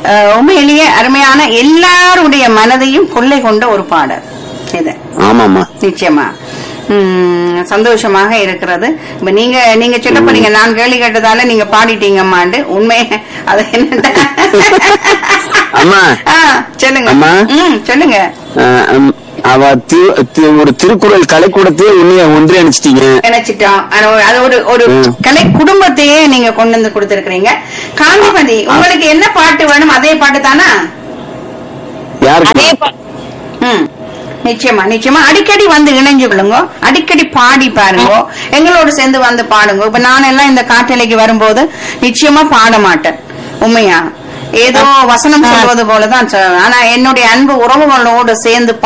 அஹ், உண்மையிலேயே அருமையான எல்லாருடைய மனதையும் கொள்ளை கொண்ட ஒரு பாடல் இது ஆமாமா நிச்சயமா உம், சந்தோஷமாக இருக்கிறது இப்ப நீங்க நீங்க சொல்ல போறீங்க நான் கேள்வி கேட்டதால நீங்க பாடிட்டீங்கம்மாண்டு உண்மை அது என்ன அம்மா ஆ, சொல்லுங்க அம்மா. ம் சொல்லுங்க அஹ், உம், அவ தி- தி- ஒரு திருக்குறள் கலைக்கூடத்தையே உன்னைய ஒன்றி அனுப்பிச்சிட்டீங்க நினைச்சிட்டோம் அது ஒரு- அது ஒரு ஒரு ம். கலை குடும்பத்தையே நீங்க கொண்டு வந்து கொடுத்திருக்கிறீங்க காந்திமதி உங்களுக்கு என்ன பாட்டு வேணும் அதே பாட்டு தானா யாருக்கு அதே பா- ம் நிச்சயமா நிச்சயமா அடிக்கடி வந்து இணைஞ்சு கொள்ளுங்க அடிக்கடி பாடி பாருங்க எங்களோட சேர்ந்து வந்து பாடுங்க இப்ப நான் எல்லாம் இந்த காட்டலைக்கு வரும்போது நிச்சயமா பாட மாட்டேன் உண்மையா ஏதோ வசனம் சொல்வது போலதான் சொ- ஆனா என்னுடைய அன்பு உறவுகளோடு சேர்ந்து